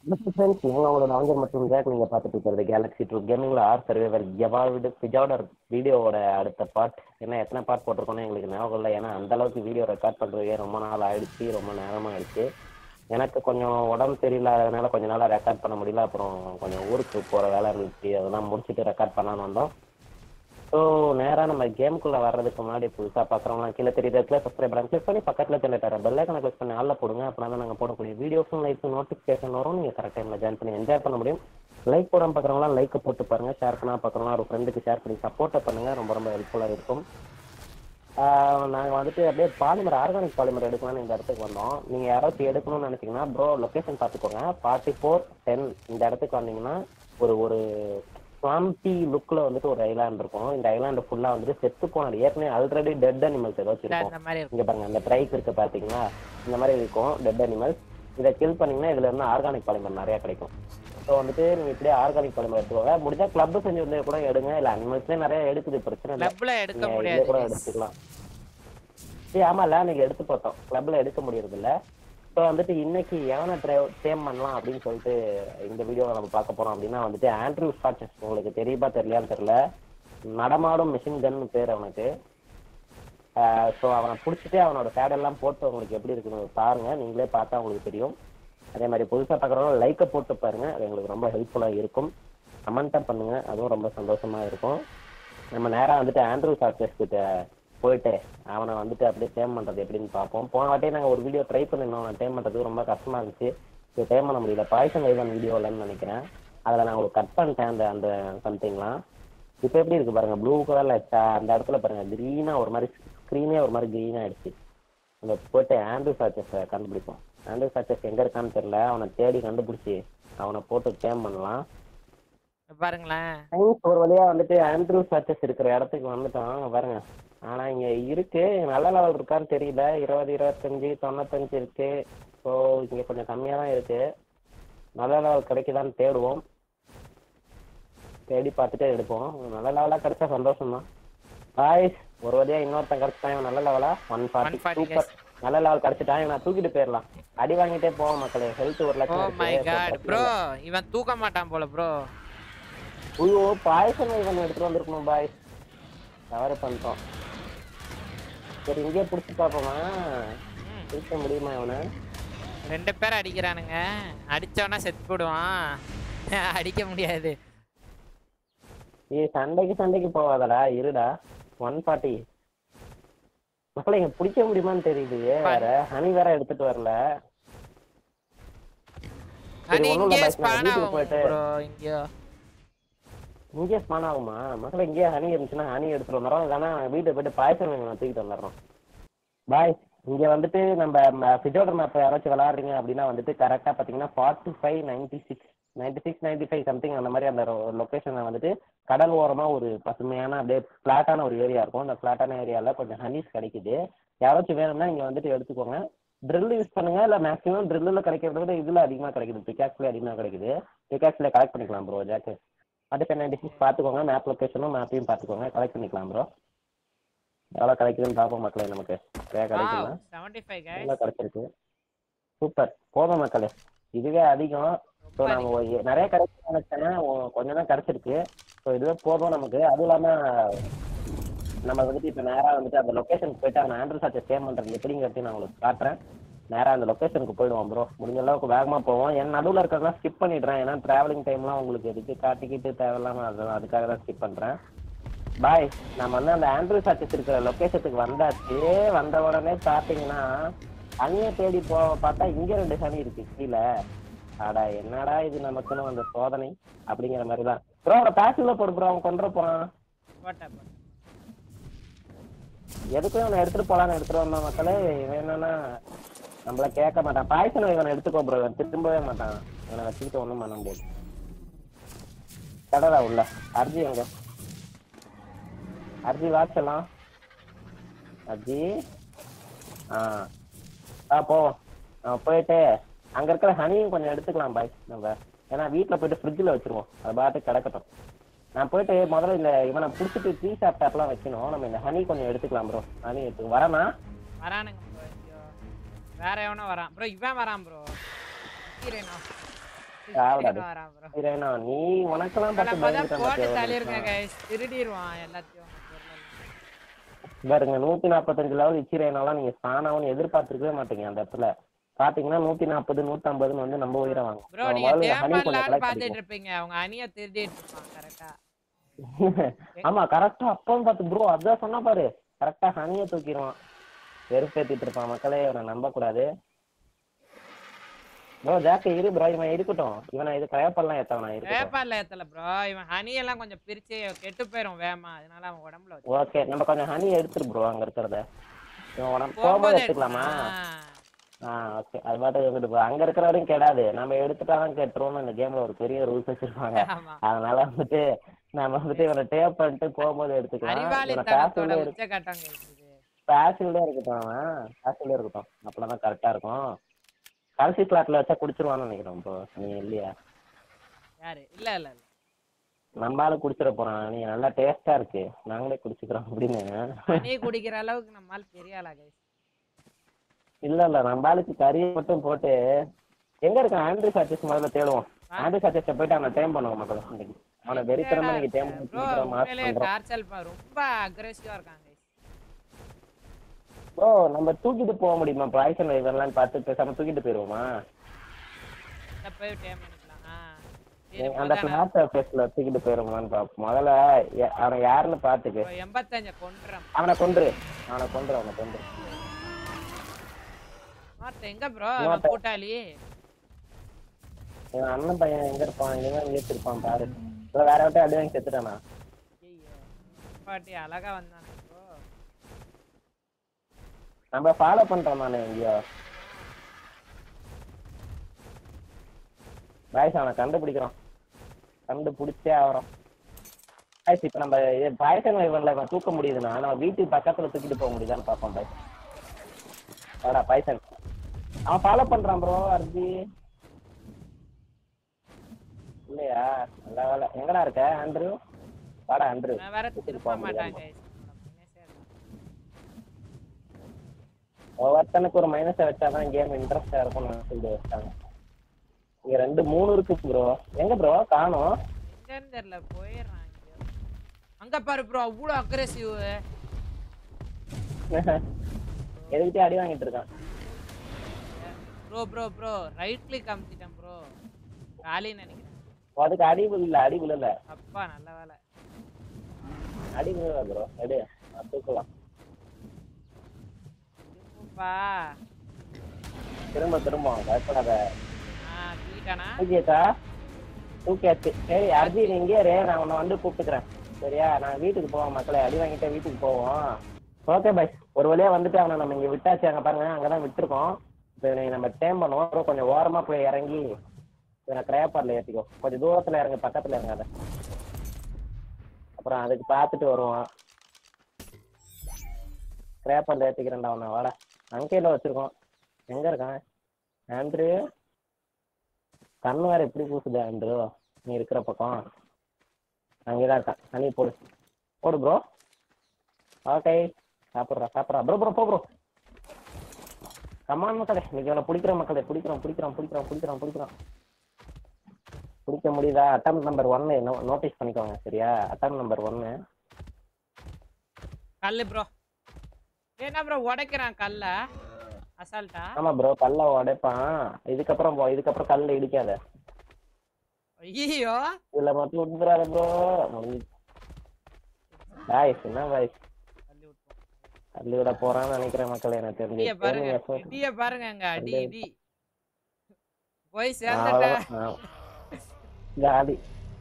Friends இவங்க அவங்களோட நாஞ்சல் மற்றும் ஜாக் நீங்க பார்த்துட்டு இருக்கிறது கேலக்ஸி டூ கேமிங்ல ஆர் சர்வேவர் எவால்டு பிஜாடர் வீடியோவோட அடுத்த பார்ட் என்ன எத்தனை பார்ட் போட்டிருக்கோன்னு எங்களுக்கு ஞாபகம் இல்லை ஏன்னா அந்த அளவுக்கு வீடியோ ரெக்கார்ட் பண்றதுக்கே ரொம்ப நாள் ஆயிடுச்சு ரொம்ப நேரமா ஆயிடுச்சு எனக்கு கொஞ்சம் உடம்பு சரியில்லாதனால கொஞ்ச நாளா ரெக்கார்ட் பண்ண முடியல அப்புறம் கொஞ்சம் ஊருக்கு போற வேலை இருந்துச்சு அதெல்லாம் முடிச்சுட்டு ரெக்கார்ட் பண்ணலாம்னு வந்தோம் ஸோ நேராக நம்ம கேமுக்குள்ள வர்றதுக்கு முன்னாடி புதுசாக பார்க்குறவங்களாம் கீழே தெரிய இடத்துல சப்ஸ்கிரைப் பண்ணி கிளிக் பண்ணி பக்கத்தில் தெரியல பெல் ஐக்கனை கிளிக் பண்ணி ஆளில் போடுங்க அப்படின்னா தான் நாங்கள் போடக்கூடிய வீடியோஸும் லைக்ஸ் நோட்டிஃபிகேஷன் வரும் நீங்கள் கரெக்ட் டைமில் ஜாயின் பண்ணி என்ஜாய் பண்ண முடியும் லைக் போடாம பார்க்குறவங்களாம் லைக்கை போட்டு பாருங்க ஷேர் பண்ணா பார்க்குறவங்களாம் ஒரு ஃப்ரெண்டுக்கு ஷேர் பண்ணி சப்போர்ட்டை பண்ணுங்க ரொம்ப ரொம்ப ஹெல்ப்ஃபுல்லாக இருக்கும் நாங்கள் வந்துட்டு அப்படியே பாலிமர் ஆர்கானிக் பாலிமர் எடுக்கலாம்னு இந்த இடத்துக்கு வந்தோம் நீங்கள் யாராச்சும் எடுக்கணும்னு நினச்சிங்கன்னா ப்ரோ லொக்கேஷன் பார்த்துக்கோங்க ஃபார்ட்டி ஃபோர் டென் இந்த இடத்துக்கு வந்தீங்கன்னா ஒரு ஒரு ஸ்வாம்பி லுக்கில் வந்துட்டு ஒரு ஐலாண்ட் இருக்கும் இந்த ஐலாண்டு ஃபுல்லாக வந்துட்டு செத்து போனது ஏற்கனவே ஆல்ரெடி டெட் அனிமல்ஸ் ஏதாச்சும் இருக்கும் இந்த மாதிரி இருக்கும் இங்க பாருங்க அந்த ட்ரைக் இருக்கு பாத்தீங்களா இந்த மாதிரி இருக்கும் டெட் அனிமல்ஸ் இதை கில் பண்ணீங்கன்னா இதுல இருந்து ஆர்கானிக் பாலிமர் நிறைய கிடைக்கும் ஸோ வந்துட்டு நீங்க இப்படியே ஆர்கானிக் பாலிமர் எடுத்துக்கோங்க முடிஞ்சா கிளப் செஞ்சு வந்து கூட எடுங்க இல்ல அனிமல்ஸ்லேயே நிறைய எடுக்குது பிரச்சனை இல்லை கிளப்ல எடுக்க நீங்க இதுல கூட முடியாது எடுத்துக்கலாம் ஏய் ஆமால நீங்க எடுத்து பார்த்தோம் கிளப்ல எடுக்க முடியறது இல்ல ஸோ வந்துட்டு இன்னைக்கு எவனை டேம் பண்ணலாம் அப்படின்னு சொல்லிட்டு இந்த வீடியோவை நம்ம பார்க்க போறோம் அப்படின்னா வந்துட்டு ஆண்ட்ரூ ஸ்காட்சஸ் உங்களுக்கு தெரியுமா தெரியலையான்னு தெரியல நடமாடும் மிஷின் கன் பேர் அவனுக்கு ஸோ அவனை பிடிச்சிட்டு அவனோட சேடெல்லாம் போட்டு உங்களுக்கு எப்படி இருக்குன்னு பாருங்க நீங்களே பார்த்தா உங்களுக்கு தெரியும் அதே மாதிரி புதுசாக பார்க்குறவங்க லைக்கை போட்டு பாருங்க அது எங்களுக்கு ரொம்ப ஹெல்ப்ஃபுல்லாக இருக்கும் கமெண்ட்டை பண்ணுங்க அதுவும் ரொம்ப சந்தோஷமா இருக்கும் நம்ம நேரா வந்துட்டு ஆண்ட்ரூ சார்ஜஸ் கிட்ட போயிட்டு அவனை வந்துட்டு அப்படியே டேம் பண்றது எப்படின்னு பார்ப்போம் போன வாட்டியே நாங்கள் ஒரு வீடியோ ட்ரை பண்ணிருந்தோம் அவனை டேம் பண்றதுக்கு ரொம்ப கஷ்டமா இருந்துச்சு இது டேம் பண்ண முடியல பாய்சன் வைவன் வீடியோலன்னு நினைக்கிறேன் அதில் நான் உங்களுக்கு கட் பண்ணிட்டேன் அந்த அந்த சம்திங்லாம் இப்போ எப்படி இருக்கு பாருங்க ப்ளூ கலர்ல அந்த இடத்துல பாருங்க க்ரீனா ஒரு மாதிரி ஸ்க்ரீனே ஒரு மாதிரி க்ரீனா ஆயிடுச்சு அந்த போயிட்டு ஆண்ட்ரூ சார்ஜஸை கண்டுபிடிப்போம் ஆண்ட்ரூ சார்ஜஸ் எங்க இருக்கான்னு தெரியல அவனை தேடி கண்டுபிடிச்சி அவனை போட்டு டேம் பண்ணலாம் இங்க பாருங்களேன் சயின்ஸ் ஒரு வழியா வந்துட்டு ஆண்ட்ரூ சர்ச்சஸ் இருக்கிற இடத்துக்கு வந்துட்டோம் அங்க பாருங்க ஆனா இங்க இருக்கு நல்ல லெவல் இருக்கான்னு தெரியல இருபது இருபத்தஞ்சு தொண்ணூத்தஞ்சு இருக்கு ஸோ இங்க கொஞ்சம் கம்மியா தான் இருக்கு நல்ல லெவல் கிடைக்குதான்னு தேடுவோம் தேடி பார்த்துட்டே எடுப்போம் நல்ல லெவலா கிடைச்சா சந்தோஷம் தான் பாய்ஸ் ஒரு வழியா இன்னொருத்தன் கிடைச்சிட்டான் இவன் நல்ல லெவலா ஒன் ஃபார்ட்டி 140 சூப்பர் நல்ல லெவல் கிடைச்சிட்டான் இவன் தூக்கிட்டு போயிடலாம் அடி வாங்கிட்டே போவோம் மக்களே ஹெல்த் ஒரு ஓ லட்சம் மை இருக்கு. So, காட் பிரச்சனை ப்ரோ இல்ல. இவன் தூக்க மாட்டான் போல ப்ரோ ஐயோ பாயசம் இவன் எடுத்துட்டு வந்திருக்கணும் பாய் தவறு பண்ணிட்டோம் சரி இங்கேயே பிடிச்சி பார்ப்போமா பிடிக்க முடியுமா இவனை ரெண்டு பேரும் அடிக்கிறானுங்க அடிச்சவனா செத்து போடுவான் அடிக்க முடியாது ஏய் சண்டைக்கு சண்டைக்கு போவாதடா இருடா ஒன் ஃபார்ட்டி மக்களை இங்க பிடிக்க முடியுமான்னு தெரியுது வேற ஹனி வேற எடுத்துட்டு வரல சரி, அது ஒண்ணும் இல்ல இங்கே பாய்ஸ், நான் ஸ்பான் வீட்டுக்கு ஆகும் போயிட்டு- ப்ரோ இங்கேயோ இங்கே ஸ்பான் ஆகுமா மக்களை இங்கேயே ஹனி இருந்துச்சுன்னா ஹனி எடுத்துட்டு வந்துடுறோம் இல்லைன்னா வீட்டுக்கு போயிட்டு பாயசம் வேணும் தூக்கிட்டு வந்துடுறோம் பாய் இங்க வந்துட்டு நம்ம ஃபிஜோடர் மேப் யாராச்சும் விளாடுறீங்க அப்படின்னா வந்துட்டு கரெக்டா பாத்தீங்கன்னா forty five ninety six ninety six ninety five something அந்த மாதிரி அந்த லொக்கேஷன்ல வந்துட்டு கடல் ஓரமா ஒரு பசுமையான அப்படியே ஃபிளாட்டான ஒரு ஏரியா இருக்கும் அந்த ஃபிளாட்டான ஏரியால கொஞ்சம் ஹனிஸ் கிடைக்குது யாராச்சும் வேணும்னா இங்க வந்துட்டு எடுத்துக்கோங்க ட்ரில் யூஸ் பண்ணுங்க இல்ல மேக்ஸிமம் ட்ரில்லில் கிடைக்கிறத விட இதுல அதிகமா கிடைக்குது பிகாக்ஸ்ல அதிகமா கிடைக்குது பிகாக்ஸ்ல கலெக்ட் பண்ணிக்கலாம் ப்ரோ ஜாக்கு அடுத்த நைன்டி சிக்ஸ் பார்த்துக்கோங்க மேப் லொக்கேஷனும் மேப்பையும் பார்த்துக்கோங்க கலெக்ட் பண்ணிக்கலாம் ப்ரோ எவ்வளோ கிடைக்குதுன்னு பார்ப்போம் மக்களே நமக்கு நிறையா கிடைக்குமா செவன்டி ஃபைவ் நல்லா கிடைச்சிருக்கு சூப்பர் போதும் மக்களே இதுவே அதிகம் ஸோ நம்ம ஒரு- நிறைய கிடைக்கும் நினைச்சேன்னா ஒ- கொஞ்சம் தான் கிடைச்சிருக்கு ஸோ இதுவே போதும் நமக்கு அதுவும் இல்லாம நம்ம வந்துட்டு இப்போ நேராக வந்துட்டு அந்த லொக்கேஷனுக்கு போயிட்டு அந்த ஆண்ட்ரூ சார்ஜை சேவ் பண்ணுறது எப்படிங்கிறதையும் நான் உங்களுக்கு காட்டுறேன் நேராக அந்த லொக்கேஷனுக்கு போயிடுவோம் ப்ரோ முடிஞ்ச அளவுக்கு வேகமாக போவோம் என் நடுவில் இருக்கிறதெல்லாம் ஸ்கிப் பண்ணிடுறேன் ஏன்னா டிராவலிங் டைம்லாம் உங்களுக்கு எதுக்கு காட்டிக்கிட்டு தேவையில்லாம அதெல்லாம் அதுக்காக தான் ஸ்கிப் பண்ணுறேன் பாய் நம்ம வந்து அந்த ஆண்ட்ரூ சார்ஜஸ் இருக்கிற லொக்கேஷனுக்கு வந்தாச்சு வந்த உடனே பார்த்தீங்கன்னா அங்கேயே தேடி போ பார்த்தா இங்க ரெண்டு சனி இருக்கு கீழே அடா என்னடா இது நமக்குன்னு அந்த சோதனை அப்படிங்கிற மாதிரி தான் ப்ரோ அவரை பேசிவ்ல போடு ப்ரோ அவன் கொண்டு போறான் போட்டேன் போட்டேன். எதுக்கும் இவனை எடுத்துட்டு போலான்னு எடுத்துட்டு வந்தான் மக்களே இவன் என்னன்னா நம்மள கேட்க மாட்டான் பாய்சன் இவனை எடுத்துக்கோ ப்ரோ இவன் திரும்பவே மாட்டான் இவனை வச்சுக்கிட்டு ஒன்றும் பண்ண முடியாது கடடா உள்ள அர்ஜி எங்க அர்ஜி வாட்சலாம் அர்ஜி ஆ ஆ போவோம் ஆ, போயிட்டு அங்க இருக்கிற ஹனியும் கொஞ்சம் எடுத்துக்கலாம் பாய் நம்ம ஏன்னா வீட்டில் போயிட்டு ஃப்ரிட்ஜில் வச்சிருவோம் அது பாட்டு கிடக்கட்டும் நான் போயிட்டு முதல்ல இந்த இவனை பிடிச்சிட்டு டீ சாப்பிட்டாப்லாம் வைக்கணும் நம்ம இந்த ஹனி கொஞ்சம் எடுத்துக்கலாம் ப்ரோ ஹனி எடுத்து வரனா வரானுங்க ப்ரோ ஐயோ வேற எவனோ வரான் ப்ரோ இவன் வரான் ப்ரோ ஹீரோயினா சாவடாது. வரான் ப்ரோ சீரேனா நீ உனக்கெல்லாம் பார்த்து அப்பதான் பயந்துட்டேன் போட்டு பாத்தியா ஒரு தள்ளிருங்க நிமிஷம். கைஸ் திருடிடுவான் எல்லாத்தையும் உங்க பொருளெல்லாம். பாருங்க நூத்தி நாற்பத்தஞ்சு லெவல் இச்சிரேனாலாம் நீங்க ஸ்தானாவும் எதிர்பார்த்திருக்கவே மாட்டீங்க அந்த இடத்துல பாத்தீங்கன்னா நூத்தி நாற்பது நூத்தி ஐம்பதுன்னு வந்து நம்ம உயிரை வாங்க ப்ரோ நம்ம நீங்க முதல்ல honey கொஞ்சம் தேம்பலான்னு collect பாத்துட்டு பண்ணிக்குவோம். இருப்பீங்க அவங்க அணிய திருடிட்டு இருப்பான் கரெக்டா ஆமா கரெக்டா அப்பவும் பார்த்து ப்ரோ அதான் சொன்னா பாரு கரெக்டா ஹனிய தூக்கிடுவான் வெறுப்பேத்திட்டு இருப்பான் மக்களே இவனை நம்ப கூடாது ப்ரோ ஜாக்கு இரு ப்ரோ இவன் இருக்கட்டும் இவனை இது கயப்பெல்லாம் ஏத்தவனா இருக்கட்டும் வேப்பால ஏத்தல ப்ரோ இவன் ஹனி எல்லாம் கொஞ்சம் பிரிச்சு கெட்டு போயிரும் வேமா அதனால அவன் உடம்புல வச்சு ஓகே நம்ம கொஞ்சம் ஹனி எடுத்துரு ப்ரோ அங்க இருக்கிறத இவன் உடம்பு போகும்போது போகும்போது எடுத்துக்கலாமா ஆ. ஆ ஓகே அது பாட்டு இருந்துட்டு போ அங்க இருக்கிற வரையும் கெடாது நம்ம எடுத்துட்டாதான் கெட்டுருவோம்னு இந்த கேம்ல ஒரு பெரிய ரூல்ஸ் வச்சிருப்பாங்க ஆமா அதனால வந்துட்டு நம்ம வந்துட்டு இவனை டேப் பண்ணிட்டு போகும்போது எடுத்துக்கலாம் இவனை அறிவாளித்தனத்தோட பேசிவ்ல உச்சகட்டம் இருக்குது பேசிவ்ல இருக்கட்டும் அவன் பேசிவ்ல இருக்கட்டும் அப்பதான் கரெக்டா இருக்கும் கடைசி ஸ்லாட்ல வச்சா குடிச்சிருவான்னு நினைக்கிறேன் ப்ரோ நீ இல்லையா யாரு இல்ல இல்ல இல்ல நம்மளால குடிச்சிட போறான் நீ நல்லா டேஸ்டா இருக்கு நாங்களே குடிச்சுக்கிறோம் அப்படின்னு ஹனி குடிக்கிற அளவுக்கு நம்மால் பெரிய ஆளா கைஸ் இல்ல இல்ல நம்ம ஆளுக்கு கறியை மட்டும் போட்டு எங்க இருக்கான் ஆண்ட்ரி சார்ஜஸ் முதல்ல தேடுவோம் ஆண்ட்ரி சார்ஜஸ் போயிட்டு அவனை டைம் பண்ணுவோம் மக்கள் இன்னைக்கு அவனை வெறித்தனமா நீங்க டைம் ப்ரோ மாஸ் உண்மையிலே பண்றோம் டார்ச்சல் ரொம்ப அக்ரெசிவா இருக்காங்க guys. ப்ரோ நம்ம தூக்கிட்டு போக முடியுமா பாய்சன் வைவர்லாம் பார்த்து பேசாம தூக்கிட்டு போயிருவோமா இத போய் டேம் பண்ணிக்கலாம் ஆ. சரி, அந்த முதல்ல கிளாஸ் ஆஃபீஸ்ல தூக்கிட்டு போயிருவோமான்னு பாப்போம் முதல்ல எ- அவன் யாருன்னு பாத்துக்கு இப்போ எண்பத்தஞ்ச கொண்டுறோம் அவனை கொன்று அவனை கொன்று அவனை கொன்று மாத்த எங்க ப்ரோ இன்னொருத்தன். கூட்டாளி என் அண்ணன் பையன் எங்க இருப்பான் இங்கதான் இங்கே இருப்பான் பாரு இல்ல வேற விட்டு அடி வாங்கி செத்துட்டானா ஐயோ பாட்டி அழகா வந்தானே ப்ரோ நம்ம ஃபாலோ பண்றோமானே எங்கேயோ பாய்ஸ் அவனை கண்டுபிடிக்கிறோம் கண்டுபிடிச்சே ஆகிறோம் பாய்ஸ் இப்ப நம்ம பாய்சன் வைவன்ல தூக்க முடியுதுன்னா நம்ம வீட்டுக்கு பக்கத்துல தூக்கிட்டு போக முடியுதான்னு பார்ப்போம் பாய்ஸ் வாடா பாய்சன் அவன் ஃபாலோ பண்றான் ப்ரோ அர்ஜி இல்லையா நல்ல வேலை எங்கடா இருக்க ஆண்ட்ரூ வாடா ஆண்ட்ரூ நான் வேற தூக்கிட்டு திருப்ப போக மாட்டாங்க முடியாது guys. ஒவ்வொருத்தனுக்கு ஒரு மைனஸை வச்சாதான் கேம் இன்ட்ரெஸ்டா இருக்கும்னு சொல்லி வச்சாங்க இங்க ரெண்டு மூணு இருக்கு ப்ரோ எங்க ப்ரோ காணோம் எங்கன்னு தெரியல போயிடுறான் எங்கேயோ. அங்க பாரு ப்ரோ அவ்வளோ அக்ரெசிவ் எதுக்கிட்டே அடி வாங்கிட்டு இருக்கான் bro bro bro right click அமுத்திட்டேன் ப்ரோ காலின்னு நினைக்கிறேன் அதுக்கு அடி விழல அடி விழல அப்பா நல்ல வேலை அடி விழல ப்ரோ எடு நான் தூக்கலாம் திரும்பப்பா திரும்ப திரும்ப பயப்படாத ஆ தூக்கிட்டானா தூக்கியாச்சா தூக்கியாச்சு சரி அர்ஜுன் இங்கே இரு நான் உன்னை வந்து கூப்பிட்டுக்கிறேன் சரியா நான் வீட்டுக்கு போவோம் மக்களே அடி வாங்கிட்டு வீட்டுக்கு போவோம் ஓகே பாய் ஒரு வழியா வந்துட்டு அவனை நம்ம இங்க விட்டாச்சு அங்க பாருங்க அங்கதான் விட்டுருக்கோம் இப்போ இவனை நம்ம டேம் பண்ணுவோம் அப்புறம் கொஞ்சம் ஓரமா போய் இறங்கி இவனை கிரேப்பார்ல ஏத்திக்கோ கொஞ்சம் தூரத்துல இறங்க பக்கத்துல இறங்காத அப்புறம் அதுக்கு பார்த்துட்டு வருவான் கிரேப்பார்ல ஏத்திக்கிறேன்டா அவனை வாடா அங்கேயில வச்சிருக்கோம் எங்க இருக்கான் ஆண்ட்ரு கண்ணு வேற எப்படி பூசுது ஆண்ட்ரு நீ இருக்கிற பக்கம் அங்கேதான் இருக்கான் தண்ணி போடு போடு ப்ரோ ஓகே சாப்பிட்றா சாப்பிட்றா ப்ரோ ப்ரோ போ ப்ரோ கமான் மக்களே இன்னைக்கு அவனை பிடிக்கிற மக்களே பிடிக்கிறோம் பிடிக்கிறோம் பிடிக்கிறோம் பிடிக்கிறோம் பிடிக்கிறோம் பிடிக்க முடியுதா அட்டம் நம்பர் ஒன்னு நோட்டீஸ் பண்ணிக்கோங்க சரியா அட்டம் நம்பர் ஒன்னு கல்லு ப்ரோ என்ன ப்ரோ உடைக்கிறான் கல்ல அசால்ட்டா ஆமா ப்ரோ கல்ல உடைப்பான் இதுக்கப்புறம் போ இதுக்கப்புறம் கல்ல இடிக்காத ஐயோ இதுல மட்டும் விட்டுறாத ப்ரோ பாய்ஸ் என்ன பாய்ஸ் தள்ளி விட்டோம் தள்ளி விட போறான்னு நினைக்கிறேன் மக்களே எனக்கு தெரிஞ்சு இடிய பாருங்க Gaming effort. இடிய பாருங்க அங்க அடி தள்ளி. இடி போய் நான் சேர்ந்துட்ட அவ்வளவுதான். ஆ. ஜாலி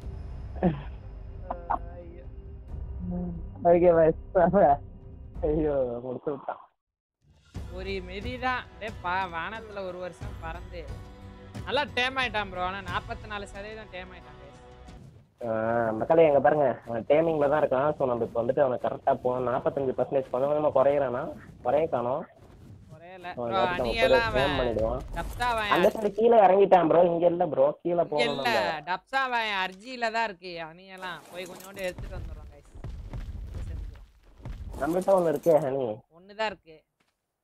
ஐயோ. ஓகே பாய்ஸ் ஐயோ முடிச்சு விட்டான் ஒரு மிதிதான் டே பா வானத்துல ஒரு வருஷம் பறந்து நல்லா டேம் ஆயிட்டான் ப்ரோ ஆனா நாற்பத்தி நாலு சதவீதம் டேம் ஆயிட்டான் guys. ஆஹ் மக்களே எங்க பாருங்க அவன் டேமிங்ல தான் இருக்கான் ஸோ நம்ம இப்போ வந்துட்டு அவனை கரெக்டா போகணும் நாற்பத்தஞ்சு பர்சன்டேஜ் கொஞ்சம் கொஞ்சமா குறையிறானா குறைய காணோம் குறையல அவன் ப்ரோ எல்லாத்தையும் நம்ம அணியெல்லாம் டேம் அவன் பண்ணிடுவான் டப்ஸா அந்த அவன் சைடு கீழே இறங்கிட்டான் ப்ரோ இங்க இல்ல ப்ரோ கீழே இங்க போகணும் இல்ல நம்ம. டப்ஸா அவன் அர்ஜியில தான் இருக்கு அணியெல்லாம் போய் கொஞ்சோண்டு எடுத்துட்டு வந்துடுறோம் கைஸ் நம்மகிட்ட ஒண்ணு இருக்கே ஹனி ஒண்ணுதான் இருக்கு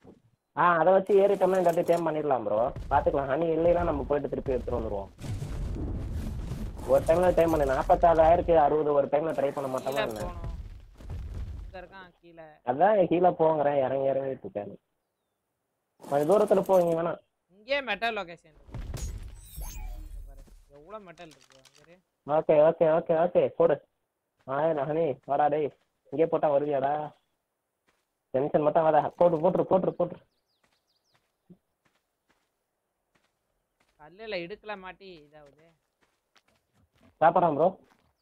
ஆ அதை வச்சு ஏறிட்டோம்னா இந்த டேம் பண்ணிடலாம் ப்ரோ பாத்துக்கலாம் ஹனி இல்லைன்னா நம்ம போயிட்டு திருப்பி எடுத்துட்டு வந்துருவோம் ஒரு டைம்ல டைம் பண்ணு நாற்பத்தாறாயிரத்தி அறுபது ஒரு டைம்ல ட்ரை பண்ண மாட்டோமா கீழே என்ன போகணும் இங்க இருக்கான் கீழே அதான் கீழே போங்கிறேன் இறங்கி இறங்கிட்டு இருக்கேன் கொஞ்சம் தூரத்துல போவீங்க வேணாம் இங்கேயே மெட்டல் லொகேஷன் எவ்வளவு மெட்டல் இருக்கு அங்க இரு. ஓகே ஓகே ஓகே ஓகே போடு ஆ நகனி வாடா டேய் இங்கே போட்டா வருவியாடா டென்ஷன் மட்டும் வாடா போட்டு போட்டுரு போட்டுரு போட்டுரு கல்லுல இடுக்கல மாட்டி இதாகுது சாப்பிட்றான் ப்ரோ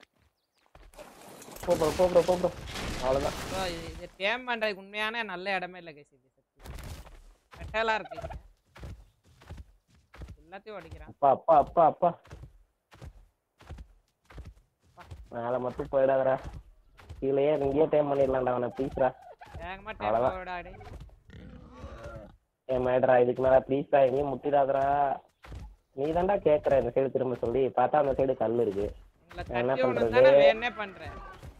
போ ப்ரோ போ ப்ரோ போ ப்ரோ அவ்வளோதான் ப்ரோ இது இது டேம் பண்றதுக்கு உண்மையான நல்ல இடமே இல்லை கேஸ் இது மெட்டலா இருக்கு இங்க. எல்லாத்தையும் உடைக்கிறான் அப்பா அப்பா அப்பா அப்பா மேலே மட்டும் போயிடாதடா கீழேயே இங்கேயே டைம் பண்ணிடலாம்டா அவனை ப்ளீஸ்ரா வேகமா அவ்வளவுதான். டேம் விடாடி ஏன் மேடரா இதுக்கு மேலே ப்ளீஸ்ரா எங்கேயும் முட்டிடாதடா நீ தான்டா கேட்குற இந்த சைடு திரும்ப சொல்லி பார்த்தா அந்த சைடு கல் இருக்கு உங்களை என்ன தட்டி ஒன்று பண்றது? தானே வேணே பண்றேன்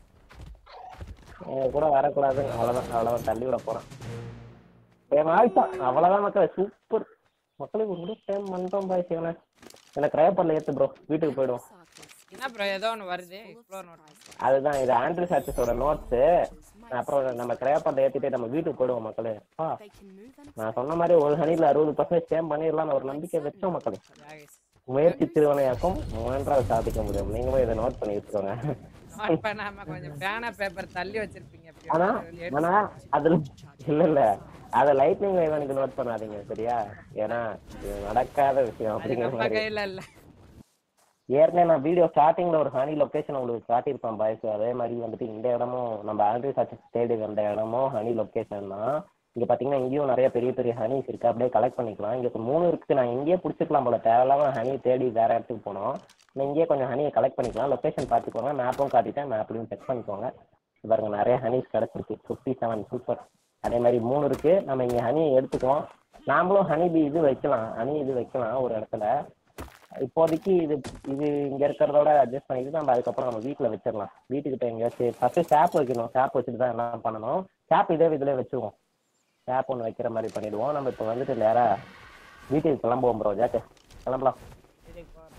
என் கூட வரக்கூடாது அவ்வளோதான் அவ்வளோதான் தள்ளி விட போகிறேன் என் ஆயிட்டான் அவ்வளோதான் மக்கள் சூப்பர் மக்களுக்கு ஒரு டைம் பண்ணுறோம் பாய் சிவனை எனக்கு ரேப்பரில் ஏற்று ப்ரோ வீட்டுக்கு போயிடுவோம் என்ன ப்ரோ ஏதோ ஒன்று வருது எக்ஸ்ப்ளோர் நோட் அதுதான் இது ஆண்ட்ரி சார்ச்சஸோட நோட்ஸு அப்புறம் நம்ம கிரேப்பரில் ஏற்றிட்டு நம்ம வீட்டுக்கு போயிடுவோம் மக்களே ஆ நான் சொன்ன மாதிரி ஒரு ஹனியில் அறுபது பர்சன்ட் சேம் பண்ணிடலாம்னு ஒரு நம்பிக்கை வச்சோம் மக்களே முயற்சி திருவனையாக்கும் முயன்றால் சாதிக்க முடியும் நீங்களும் இதை நோட் பண்ணி வச்சுக்கோங்க நோட் பண்ணாம கொஞ்சம் பேனா பேப்பர் தள்ளி வச்சிருப்பீங்க எப்படியோ. ஆனா எடுத்து ஆனா அதுல இல்ல இல்ல அத லைட்னிங் வேவனுக்கு நோட் பண்ணாதீங்க சரியா ஏன்னா இது நடக்காத விஷயம் அது அப்படிங்கிற நம்ம மாதிரி கையில இல்ல ஏற்கனவே நான் வீடியோ ஸ்டார்டிங்ல ஒரு ஹனி லொகேஷன் உங்களுக்கு காட்டியிருப்பேன் பாய்ஸ் அதே மாதிரி வந்துட்டு இந்த இடமும் நம்ம ஆண்ட்ரி சச்சஸ் தேடி வந்த இடமும் ஹனி லொகேஷன் தான் இங்க பாத்தீங்கன்னா இங்கேயும் நிறைய பெரிய பெரிய ஹனிஸ் இருக்கு அப்படியே கலெக்ட் பண்ணிக்கலாம் இங்க இப்ப மூணு இருக்கு நான் இங்கேயே பிடிச்சிக்கலாம் போல தேவையில்லாம ஹனி தேடி வேற இடத்துக்கு போனோம் நான் இங்கேயே கொஞ்சம் ஹனியை கலெக்ட் பண்ணிக்கலாம் லொகேஷன் பார்த்துக்கோங்க மேப்பும் காட்டிட்டேன் மேப்லையும் செக் பண்ணிக்கோங்க இது பாருங்க நிறைய ஹனிஸ் கிடைச்சிருக்கு ஃபிஃப்டி செவன் சூப்பர் அதே மாதிரி மூணு இருக்கு நம்ம இங்க ஹனியை எடுத்துக்குவோம் நாமளும் ஹனி பி இது வைக்கலாம் ஹனி இது வைக்கலாம் ஒரு இடத்துல இப்போதைக்கு இது இது இங்க இருக்கிறதோட அட்ஜஸ்ட் பண்ணிட்டு நம்ம அதுக்கப்புறம் நம்ம வீட்டில் வச்சிடலாம் வீட்டுக்கிட்ட எங்கேயாச்சும் ஃபர்ஸ்ட் ஷாப் வைக்கணும் ஷாப் வச்சுட்டு தான் எல்லாம் பண்ணணும் ஷாப் இதே இதில் வச்சுக்குவோம் ஷாப் ஒன்று வைக்கிற மாதிரி பண்ணிடுவோம் நம்ம இப்போ வந்துட்டு நேரா வீட்டுக்கு கிளம்புவோம் ப்ரோ ஜாக்கு கிளம்பலாம் இதுக்கு போறோம்.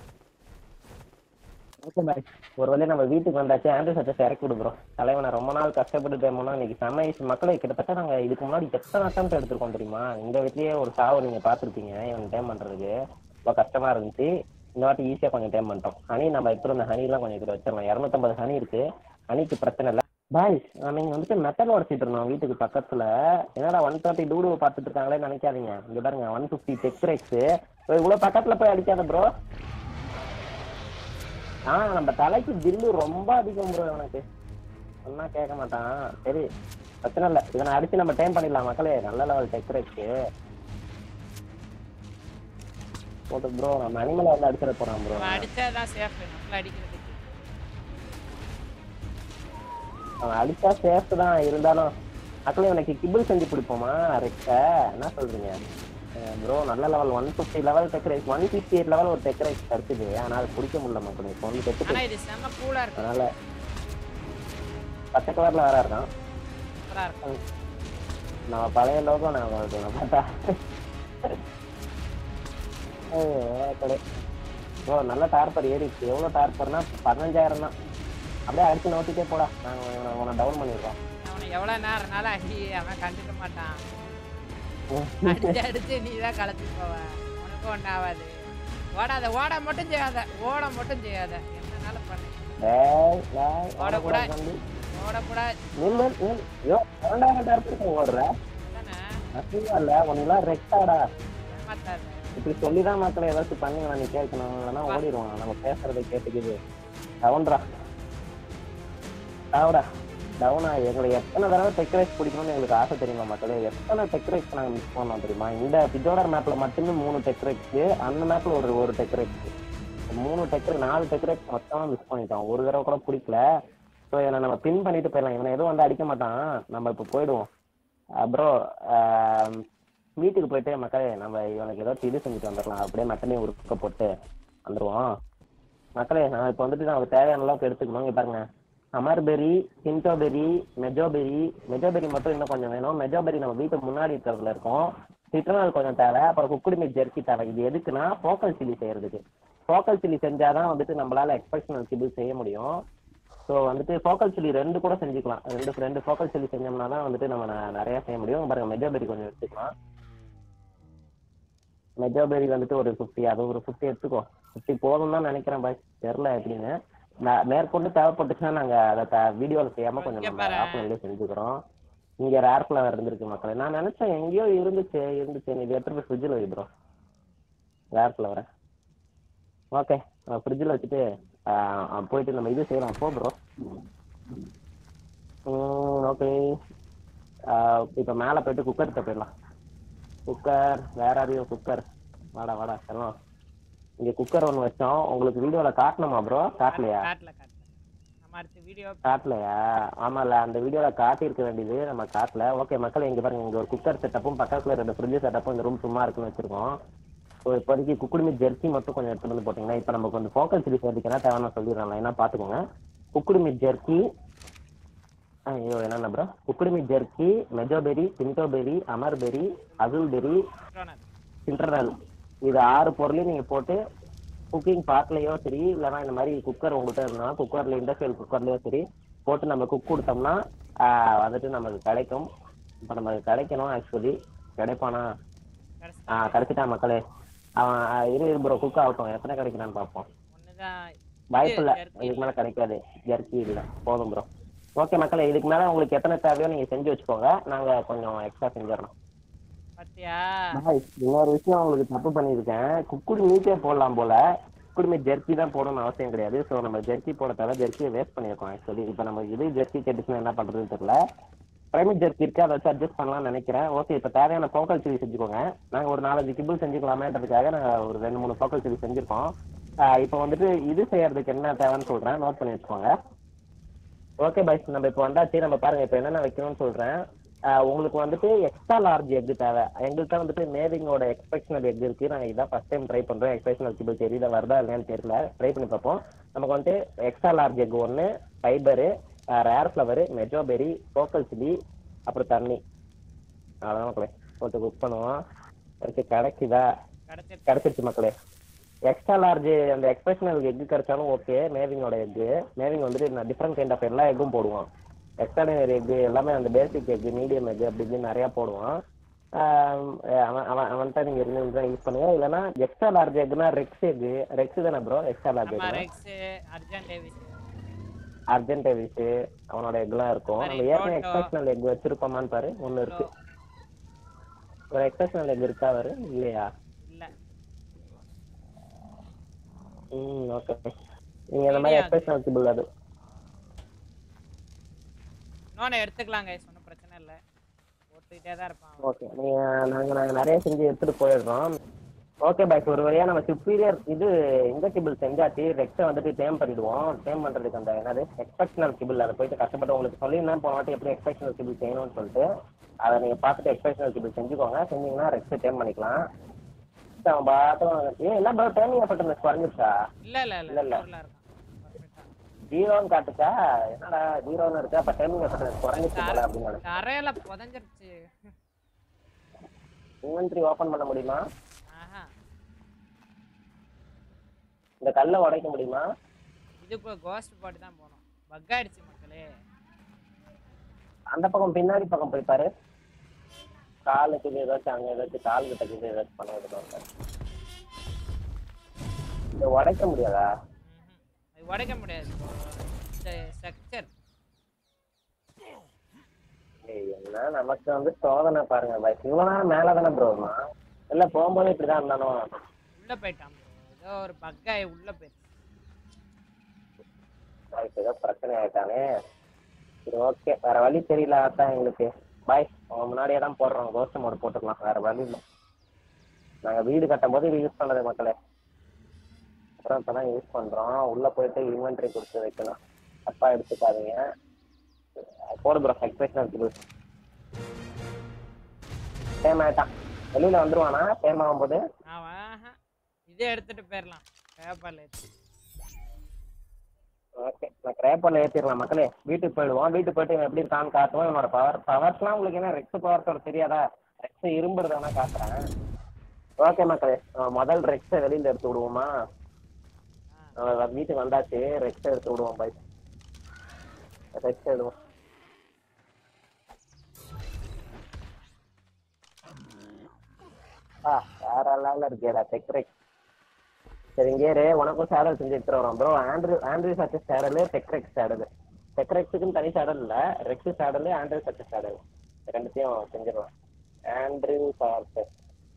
ஓகே பாய் ஒரு வேளை நம்ம வீட்டுக்கு வந்தாச்சு ஆண்ட்ரி சட்டை இறக்கி விடு ப்ரோ தலைவனை ரொம்ப நாள் கஷ்டப்பட்டு போனோம் இன்னைக்கு செம்ம வயசு மக்களை கிட்டத்தட்ட நாங்கள் இதுக்கு முன்னாடி எத்தனை அட்டம் எடுத்திருக்கோம் தெரியுமா இந்த வீட்லயே ஒரு சாவு நீங்கள் பார்த்துருப்பீங்க இவன் டைம் பண்ணுறதுக்கு ரொம்ப கஷ்டமா இருந்துச்சு இந்த வாட்டி ஈஸியாக கொஞ்சம் டைம் பண்ணிட்டோம் ஹனி நம்ம எடுத்துகிட்டு வந்த ஹனிலாம் கொஞ்சம் இதில் வச்சிடலாம் இரநூத்தம்பது ஹனி இருக்கு ஹனிக்கு பிரச்சனை இல்லை பாய்ஸ் நீங்கள் வந்துட்டு மெட்டல் உடச்சிட்டு இருந்தோம் வீட்டுக்கு பக்கத்தில் என்னடா ஒன் தேர்ட்டி டூடுவை பார்த்துட்டு இருக்காங்களே நினைக்காதீங்க இங்கே பாருங்க ஒன் ஃபிஃப்டி டெக்ரைக்ஸு இவ்வளோ பக்கத்தில் போய் அடிக்காத ப்ரோ ஆ நம்ம தலைக்கு பில்லு ரொம்ப அதிகம் ப்ரோ எனக்கு சொன்னா கேட்க மாட்டான் சரி பிரச்சனை இல்லை இதை நான் அடிச்சு நம்ம டைம் பண்ணிடலாம் மக்களே நல்ல லெவல் டெக்கரேட்க்கு போட்டு ப்ரோ நம்ம அனிமலை வந்து அடிச்சிட போறான் ப்ரோ அவன் அடிச்சாதான் சேஃப் நம்மள அடிக்கிறதுக்கு அவன் அடிச்சா சேஃப் தான் இருந்தாலும் மக்களே உனக்கு கிபிள் செஞ்சு பிடிப்போமா ரெக்க என்ன சொல்றீங்க ப்ரோ நல்ல லெவல் ஒன் ஃபிஃப்டி லெவல் டெக்கரேட் ஒன் ஃபிஃப்டி எயிட் லெவல் ஒரு டெக்கரேட் கிடைச்சது ஆனால் அது பிடிக்க முடியல மக்களே இப்போ வந்து கெட்டு ஆனா இது செம்ம கூலா இருக்கு அதனால பச்சை கலர்ல வேற இருக்கான் சூப்பரா இருக்கும் நம்ம பழைய லோகம் நான் உங்களுக்கு நான் பார்த்தா ஓ நல்ல டார்பர் ஏறிச்சு எவ்வளோ டார்பர்னா பதினஞ்சாயிரம் தான் அப்படியே அடிச்சு நோட்டிட்டே போடா நாங்கள் உன்னை டவுன் பண்ணிடுறோம் அவனை எவ்வளவு நேரம்னாலும் அடி அவன் கண்டுக்க மாட்டான் அடிச்சு அடிச்சு நீ தான் களைச்சு போவ உனக்கும் ஒன்றும் ஆகாது ஓடாத ஓட மட்டும் செய்யாத ஓட மட்டும் செய்யாத என்னனாலும் பண்ணு டேய் டேய் ஓடக்கூடாது. ஓடக்கூடாது தம்பி ஓடக்கூடாது நில் நில் நில் ஐயோ இரண்டாயிரம் டார்பர் ஓடுற தானே அசிங்கா இல்லை உனக்குலாம் ரெக்டாடா ஏமாத்தாத இப்படி சொல்லிதான் மக்களை ஏதாச்சும் பண்ணுங்க நீ கேட்கணும் இல்லைன்னா ஓடிடுவான் நம்ம பேசுறதை கேட்டுக்குது டவுன்ரா டவுடா டவுனா எங்களை எத்தனை தடவை டெக்கரேட் பிடிக்கணும்னு எங்களுக்கு ஆசை தெரியுமா மக்களே எத்தனை டெக்கரேட் நாங்கள் மிஸ் பண்ணோம் தெரியுமா இந்த பிஜோடர் மேப்ல மட்டுமே மூணு டெக்கரேட்ஸ் அந்த மேப்ல ஒரு ஒரு டெக்கரேட் மூணு டெக்கரேட் நாலு டெக்கரேட் மொத்தமா மிஸ் பண்ணிட்டோம் ஒரு தடவை கூட பிடிக்கல ஸோ இவனை நம்ம பின் பண்ணிட்டு போயிடலாம் இவனை எதுவும் வந்து அடிக்க மாட்டான் நம்ம இப்போ போயிடுவோம் அப்புறம் ஆம், வீட்டுக்கு போயிட்டு மக்களே நம்ம இவனுக்கு ஏதாச்சும் இது செஞ்சுட்டு வந்துடலாம் அப்படியே மட்டனையும் உருக்க போட்டு வந்துருவோம் மக்களே நான் இப்போ வந்துட்டு நமக்கு தேவையான அளவுக்கு எடுத்துக்கணும் இங்க பாருங்க அமர்பெரி சின்டோபெரி மெஜோபெரி மெஜோபெரி மட்டும் இன்னும் கொஞ்சம் வேணும் மெஜோபெரி நம்ம வீட்டு முன்னாடி இருக்கிறதுல இருக்கும் சிட்ரனால் கொஞ்சம் தேவை அப்புறம் குக்குடி மீட் ஜெர்க்கி தேவை இது எதுக்குன்னா போக்கல் சில்லி செய்யறதுக்கு ஃபோக்கல் சில்லி செஞ்சாதான் வந்துட்டு நம்மளால எக்ஸ்பெக்ஷனல் கிபிள் செய்ய முடியும் ஸோ வந்துட்டு ஃபோக்கல் சில்லி ரெண்டு கூட செஞ்சுக்கலாம் ரெண்டு ரெண்டு ஃபோக்கல் சில்லி செஞ்சோம்னா தான் வந்துட்டு நம்ம ந- நிறைய செய்ய முடியும் பாருங்க மெஜாபெரி கொஞ்சம் எடுத்துக்கலாம் மெஜாபெரி வந்துட்டு ஒரு ஃபிஃப்டி அது ஒரு ஃபிஃப்டி எடுத்துக்கோ ஃபிஃப்டி போதும் தான் நினைக்கிறேன் பாய் தெரில எப்படின்னு நான் மேற்கொண்டு தேவைப்பட்டுச்சுன்னா நாங்கள் அதை வீடியோவில் செய்யாமல் கொஞ்சம் இங்க நம்ம பாரு. ஆஃப்லைன்லேயே செஞ்சுக்கிறோம் இங்கே ரேர் ஃப்ளவர் இருந்திருக்கு மக்களே நான் நினச்சேன் எங்கேயோ இருந்துச்சு இருந்துச்சு நீ இது எடுத்துட்டு போய் ஃப்ரிட்ஜில் வை ப்ரோ ரேர் ஃப்ளவரை ஓகே ஃப்ரிட்ஜில் வச்சுட்டு ஆஹ், போயிட்டு நம்ம இது செய்யலாம் போ ப்ரோ ஓகே இப்போ மேலே போயிட்டு குக்கர் கிட்ட போயிடலாம் குக்கர் வேற யாரையும் குக்கர் வாடா வாடா செல்லம் இங்கே குக்கர் ஒன்று வச்சோம் உங்களுக்கு வீடியோவில் காட்டணுமா ப்ரோ காட்டலையா காட்டல காட்டல நம்ம அடுத்த வீடியோ காட்டலையா ஆமாம்ல அந்த வீடியோவில் காட்டியிருக்க வேண்டியது நம்ம காட்டல ஓகே மக்கள் இங்கே பாருங்க இங்கே ஒரு குக்கர் செட்டப்பும் பக்கத்தில் ரெண்டு ஃப்ரிட்ஜ் செட்டப்பும் இந்த ரூம் சும்மா இருக்குன்னு வச்சிருக்கோம் ஸோ இப்போதைக்கு குக்குடுமி ஜெர்சி மட்டும் கொஞ்சம் எடுத்துட்டு வந்து போட்டிங்கன்னா இப்போ நமக்கு வந்து ஃபோக்கல் சில்லி சேர்த்துக்கு என்ன தேவையான சொல்லிடுறேன் என்ன பார்த்துக்கோங்க குக்குடுமி ஜெர்சி ஐயோ என்னென்ன bro cooked meat jerky mejoberry tintoberry amarberry azulberry இன்டர்னல் இது ஆறு பொருளையும் நீங்கள் போட்டு குக்கிங் பாட்லேயோ சரி இல்லைன்னா இந்த மாதிரி குக்கர் உங்கள்கிட்ட இருந்தால் குக்கரில் இண்டஸ்ட்ரியல் குக்கர்லேயோ சரி போட்டு நம்ம குக் கொடுத்தோம்னா ஆஹ், வந்துட்டு நமக்கு கிடைக்கும் இப்போ நமக்கு கிடைக்கணும் ஆக்சுவலி கிடைப்பானா ஆ கிடைச்சிட்டான் மக்களே அவன் ஆ, இரு இரு ப்ரோ குக் ஆகட்டும் எத்தனை கிடைக்கிறான்னு பார்ப்போம் ஒண்ணுதான் வாய்ப்பு இல்லை jerky இதுக்கு மேலே கிடைக்காது ஜெர்க்கி இல்லை போதும் ப்ரோ ஓகே மக்களே இதுக்கு மேலே உங்களுக்கு எத்தனை தேவையோ நீங்கள் செஞ்சு வச்சுக்கோங்க நாங்கள் கொஞ்சம் எக்ஸ்ட்ரா செஞ்சிடறோம் பாத்தியா பாய், இன்னொரு விஷயம் உங்களுக்கு தப்பு பண்ணியிருக்கேன் குக்குடி மீட்டே போடலாம் போல குக்குடி மீட் ஜெர்க்கி தான் போடணும்னு அவசியம் கிடையாது ஸோ நம்ம ஜெர்க்கி போட தேவை ஜெர்க்கியை வேஸ்ட் பண்ணியிருக்கோம் ஆக்சுவலி இப்போ நம்ம இது ஜெர்க்கி கேட்டுச்சுன்னா என்ன பண்ணுறதுன்னு தெரியல பிரைமேட் ஜெர்க்கி இருக்கு அதை வச்சு அட்ஜஸ்ட் பண்ணலாம்னு நினைக்கிறேன் ஓகே இப்போ தேவையான ஃபோக்கல் சில்லி செஞ்சுக்கோங்க நாங்கள் ஒரு நாலஞ்சு கிபிள் செஞ்சுக்கலாமேன்றதுக்காக நாங்கள் ஒரு ரெண்டு மூணு ஃபோக்கல் சில்லி செஞ்சுருக்கோம் இப்போ வந்துட்டு இது செய்யறதுக்கு என்ன தேவைன்னு சொல்கிறேன் நோட் பண்ணி வச்சுக்கோங்க ஓகே பாய்ஸ் நம்ம இப்போ வந்தாச்சு நம்ம பாருங்க இப்போ என்னென்ன வைக்கணும்னு சொல்கிறேன் உங்களுக்கு வந்துட்டு எக்ஸ்ட்ரா லார்ஜ் எக் தேவை எங்கள்கிட்ட வந்துட்டு மேவிங்கோட எக்ஸ்பெக்ஷனல் எக் இருக்கு நாங்கள் இதான் ஃபர்ஸ்ட் டைம் ட்ரை பண்ணுறோம் எக்ஸ்பெக்ஷனல் கிபிள் தெரியல வருதா இல்லையான்னு தெரியல ட்ரை பண்ணி பார்ப்போம் நமக்கு வந்துட்டு எக்ஸ்ட்ரா லார்ஜ் எக் ஒன்று fibre rare flower mejoberry focal chili அப்புறம் தண்ணி அவ்வளோதான் மக்களே கொஞ்சம் குக் பண்ணுவோம் இருக்கு கிடைக்குதா கிடைச்சிருச்சு கிடைச்சிருச்சு மக்களே எக்ஸ்ட்ரா லார்ஜ் அந்த எக்ஸ்பிரஷனல் எக் கிடைச்சாலும் ஓகே மேவிங்கோட எக் மேவிங் வந்துட்டு டிஃப்ரெண்ட் கைண்ட் ஆஃப் எல்லா எக்கும் போடுவோம் எக்ஸ்ட்ராடினரி எக் எல்லாமே அந்த பேசிக் எக் மீடியம் எக் அப்படி இப்படின்னு நிறையா போடுவோம் ஆம், அவன் அவன் அவன்கிட்ட நீங்கள் இருந்து யூஸ் பண்ணுங்க இல்லைன்னா எக்ஸ்ட்ரா லார்ஜ் எக்னா ரெக்ஸ் எக் ரெக்ஸ் தானே ப்ரோ எக்ஸ்ட்ரா லார்ஜ் நம்ம egg rex argentavis argentavis அவனோட எக்லாம் இருக்கும் நம்ம சரி, ஏற்கனவே photo. எக்ஸ்பிரஷனல் எக் வச்சிருப்போமான்னு பாரு ஒன்று இருக்கு ஒரு எக்ஸ்பிரஷனல் எக் இருக்கா வரு இல்லையா இல்ல ம் ஓகே நீங்க இந்த மாதிரி இல்லையா? எக்ஸ்பிரஷனல் கிபிள் அது இன்னொன்னு எடுத்துக்கலாங்க ஒன்றும் பிரச்சனை இல்லை போட்டுக்கிட்டே தான் இருப்பான் அவன். ஓகே நீங்க நாங்க நாங்க நிறைய செஞ்சு எடுத்துட்டு போயிடுறோம் ஓகே பாய்ஸ் ஒரு வழியா நம்ம சுப்பீரியர் இது இந்த கிபிள் செஞ்சாச்சு ரெக்ஸை வந்துட்டு டேம் பண்ணிடுவோம் டேம் பண்றதுக்கு அந்த என்னது எக்ஸ்பெக்ஷனல் கிபிள் அதை போயிட்டு கஷ்டப்பட்டு உங்களுக்கு சொல்லியிருந்தேன் போன வாட்டி எப்படி எக்ஸ்பெக்ஷனல் கிபிள் செய்யணும்னு சொல்லிட்டு அதை நீங்க பார்த்துட்டு எக்ஸ்பெக்ஷனல் கிபிள் செஞ்சுக்கோங்க செஞ்சீங்கன்னா ரெக்ஸை டேம் பண்ணிக்கலாம் அவன் பாட்டும் ஏன் என்ன ப்ரோ டேமிங் எஃபெக்ட் குறைஞ்சிருச்சா இல்ல இல்ல இல்ல இல்ல, இல்ல. ஊர்ல இருக்கான் Perfect ஆ. ஜீரோன்னு காட்டுச்சா என்னடா ஜீரோன்னு இருக்கா அப்ப டேமிங் எஃபெக்ட் குறைஞ்சிருச்சு போல அப்படின்னு நினைச்சேன் தரையில புதஞ்சிருச்சு இன்வென்ட்ரி ஓபன் பண்ண முடியுமா ஆஹா இந்த கல்லை உடைக்க முடியுமா இது இப்போ கோஸ்ட் போட்டு தான் போகணும் பக் ஆயிடுச்சு மக்களே அந்த பக்கம் பின்னாடி பக்கம் போய் பாரு காலுக்கு இது ஏதாச்சும் அங்க ஏதாச்சும் கால் கிட்ட இது ஏதாச்சும் பண்ண விடுவாங்க இதை உடைக்க முடியாதா ம்ஹும். அது உடைக்க முடியாது இந்த ஸ்ட்ரக்சர் ஏய், என்ன நமக்கு வந்து சோதனை பாருங்க பாய் இவ்வளவு நேரம் மேல தானே ப்ரோ இல்ல போகும்போது இப்படிதான் இருந்தானோ உள்ள போயிட்டான் bro. ஏதோ ஒரு பக் ஆகி உள்ள போயிடுச்சு அதுக்கு ஏதோ பிரச்சனை ஆயிட்டானே சரி ஓகே வேற வழி தெரியல அதான் எங்களுக்கு பாய் அவங்க முன்னாடியே தான் போடுறோம் கோஸ்ட் மோடு போட்டுக்கலாம் வேற வழி இல்லை நாங்க வீடு கட்டும் போது இது யூஸ் பண்ணது மக்களே அப்புறம் இப்பதான் யூஸ் பண்றோம் உள்ள போயிட்டு இன்வென்ட்ரி கொடுத்து வைக்கணும் தப்பா எடுத்துக்காதீங்க போடு ப்ரோ எக்ஸ்பிரஷன் இருக்குது சேம் ஆயிட்டான் வெளியில வந்துருவானா சேம் ஆகும்போது அவன் ஆஹா. இதே எடுத்துட்டு போயிடலாம் பேப்பர்ல எடுத்து ஓகே நான் கிரேப்பர்ல ஏத்திடலாம் மக்களே வீட்டுக்கு போயிடுவோம் வீட்டுக்கு போயிட்டு இவன் எப்படி இருக்கான்னு காட்டுவோம் இவனோட பவர் பவர்ஸ்லாம் உங்களுக்கு என்ன ரெக்ஸ் பவர்ஸோட தெரியாதா ரெக்ஸ் இரும்புறது வேணா காட்டுறேன் ஓகே மக்களே அஹ் முதல் ரெக்ஸை வெளியில எடுத்து விடுவோமா அவன் வீட்டுக்கு வந்தாச்சு ரெக்ஸ் எடுத்து விடுவோம் பை ரெக்ஸ் எடுவோம் ஆ வேற லெவலில் இருக்கேடா டெக் ரெக்ஸ் சரி இங்கே இரு, உனக்கும் சேடல் செஞ்சு எடுத்துட்டு வரோம் bro Andrew andrewsarchus saddle tek rex saddle டெக்ரெக்ஸுக்குன்னு தனி சேடல் இல்லை rex saddle andrewsarchus saddle ரெண்டுத்தையும் செஞ்சிடலாம் ஆண்ட்ரூ சார்சஸ்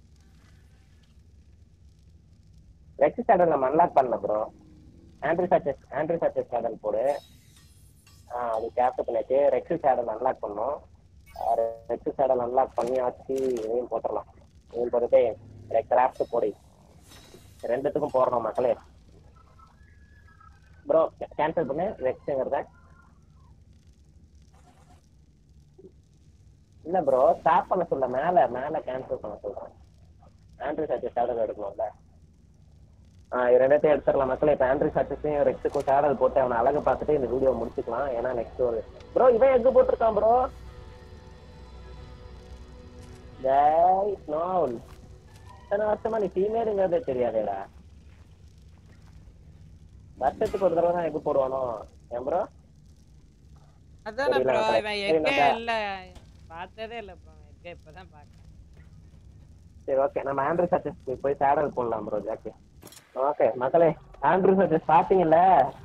ரெக்ஸ் சேடல் நம்ம அன்லாக் பண்ணல bro andrewsarchus andrewsarchus saddle போடு ஆ அது கேப்ட் பண்ணியாச்சு ரெக்ஸு சேடல் அன்லாக் பண்ணோம் ரெக்ஸு சேடல் அன்லாக் பண்ணியாச்சு இதையும் போட்டுடலாம் இதையும் போட்டுட்டு கிராஃப்ட் போடு ரெண்டுத்துக்கும் போடுறோம் மக்களே ப்ரோ கேன்சல் பண்ணு ரெக்ஸுங்கிறத இல்ல ப்ரோ ஸ்டாப் பண்ண சொல்ல மேல மேல கேன்சல் பண்ண சொல்றேன் ஆண்ட்ரி சார்ஜஸ் சேடல் எடுக்கணும்ல ஆ இது ரெண்டத்தையும் எடுத்துடலாம் மக்களே இப்போ ஆண்ட்ரி சார்ஜஸையும் ரெக்ஸுக்கும் சேடல் போட்டு அவனை அழகு பார்த்துட்டு இந்த வீடியோ முடிச்சுக்கலாம் ஏன்னா நெக்ஸ்ட் ஒரு ப்ரோ இவன் எங்க போட்டிருக்கான் ப்ரோ டேய் ஸ்னோல் இத்தனை வருஷமா நீ ஃபீமேலுங்கிறதே தெரியாதேடா வருஷத்துக்கு ஒரு தடவை தான் எக்கு போடுவானோ ஏன் ப்ரோ அதானே தெரியல ப்ரோ மக்களே. இவன் சரி, எக்கே நம்ம- இல்ல பார்த்ததே இல்ல ப்ரோ எக்கே இப்பதான் பார்க்கறேன் சரி ஓகே நம்ம ஆண்ட்ரூ சர்ச்சஸ் போய் சேடல் போடலாம் ப்ரோ ஜாக்கி ஓகே மக்களே ஆண்ட்ரூ சர்ச்சஸ் பார்த்தீங்கல்ல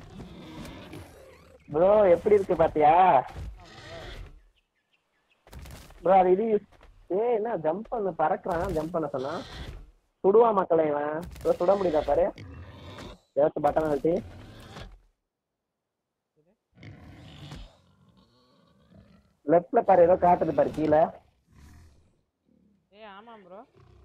ப்ரோ எப்படி இருக்கு பாத்தியா ப்ரோ அது இது ஏய் என்ன ஜம்ப் பண்ண பறக்குறான் ஜம்ப் பண்ண சொன்னா சுடுவா மக்களே இவன் ப்ரோ சுட முடியுதா பாரு ஏதாச்சும் பட்டன் வச்சு லெஃப்ட்ல பாரு ஏதோ காட்டுது பாரு கீழே ஏய் ஆமா ப்ரோ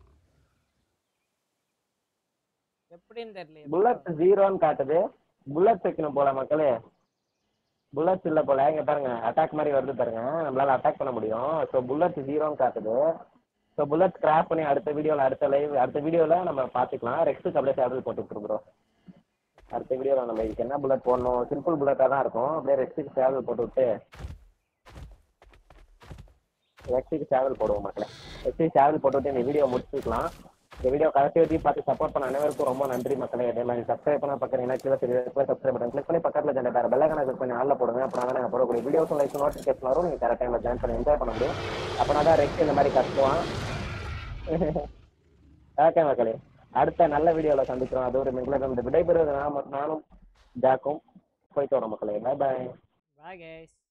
எப்படின்னு தெரியல புல்லட் ஜீரோன்னு காட்டுது புல்லட் வைக்கணும் போல மக்களே புல்லட்ஸ் இல்ல போல இங்க பாருங்க அட்டாக் மாதிரி வருது பாருங்க நம்மளால அட்டாக் பண்ண முடியும் ஸோ புல்லட் ஜீரோன்னு காட்டுது ஸோ புல்லட் கிராப் பண்ணி அடுத்த வீடியோல அடுத்த லைவ் அடுத்த வீடியோல நம்ம பாத்துக்கலாம் ரெக்ஸுக்கு அப்படியே சேடல் போட்டு விட்டுரு ப்ரோ அடுத்த வீடியோல நம்ம இதுக்கு என்ன புல்லட் போடணும் சிம்பிள் புல்லட்டா தான் இருக்கும் அப்படியே ரெக்ஸுக்கு சேடல் போட்டு விட்டு ரெக்ஸுக்கு சேனல் போடுவோம் மக்களே ரெக்ஸுக்கு சேனல் போட்டுவிட்டு இந்த வீடியோ முடிச்சுக்கலாம் இந்த வீடியோ கடைசி வரைக்கும் பார்த்து சப்போர்ட் பண்ண அனைவருக்கும் ரொம்ப நன்றி மக்களே இதே மாதிரி சப்ஸ்கிரைப் பண்ண பார்க்குறீங்கன்னா கீழே தெரிய சப்ஸ்கிரைப் பண்ணி கிளிக் பண்ணி பக்கத்தில் ஜென்ரேட் ஆகிற பெல்லை கணக்கு பண்ணி ஆளில் போடுங்க அப்புறம் தான் நாங்கள் போடக்கூடிய வீடியோஸ் லைக் நோட்டிஃபிகேஷன் வரும் நீங்கள் கரெக்ட் டைமில் ஜாயின் பண்ணி என்ஜாய் பண்ண முடியும் அப்போனா தான் ரெக்ஸ் இந்த மாதிரி கற்றுவான் ஓகே மக்களே அடுத்த நல்ல வீடியோவில் சந்திக்கிறோம் அது ஒரு மிகவும் விடைபெறுவது நாம நானும் ஜாக்கும் போயிட்டு வரோம் மக்களே பாய் பாய் பாய் கைஸ்